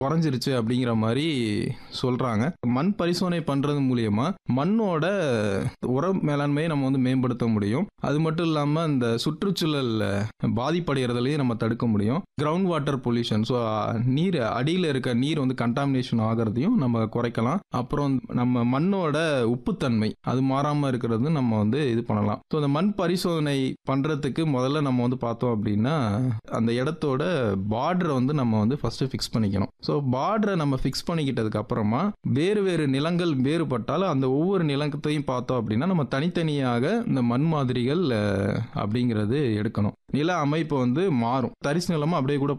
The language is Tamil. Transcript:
குறைஞ்சிருச்சு அப்படிங்கிற மாதிரி சொல்றாங்க மண் பரிசோதனை பண்றது மூலியமா மண்ணோட உர மேலாண்மையை நம்ம வந்து மேம்படுத்த முடியும் அது மட்டும் இல்லாம இந்த சுற்றுச்சூழல் பாதிப்படைகிறதுலையும் நம்ம தடுக்க முடியும் கிரவுண்ட் வாட்டர் பொல்யூஷன் ஸோ நீர் அடியில் இருக்க நீர் வந்து கண்டாமினேஷன் ஆகிறதையும் நம்ம குறைக்கலாம் அப்புறம் நம்ம மண்ணோட உப்புத்தன்மை அது மாறாமல் இருக்கிறது நம்ம வந்து இது பண்ணலாம் ஸோ அந்த மண் பரிசோதனை பண்ணுறதுக்கு முதல்ல நம்ம வந்து பார்த்தோம் அப்படின்னா அந்த இடத்தோட பார்டரை வந்து நம்ம வந்து ஃபர்ஸ்ட் ஃபிக்ஸ் பண்ணிக்கணும் ஸோ பார்டரை நம்ம ஃபிக்ஸ் பண்ணிக்கிட்டதுக்கு அப்புறமா வேறு வேறு நிலங்கள் வேறுபட்டாலும் அந்த ஒவ்வொரு நிலத்தையும் பார்த்தோம் அப்படின்னா நம்ம தனித்தனியாக இந்த மண் மாதிரிகள் அஹ், அப்படிங்கிறது எடுக்கணும் நில அமைப்பு வந்து மாறும் தரிசு நிலமா அப்படியே கூட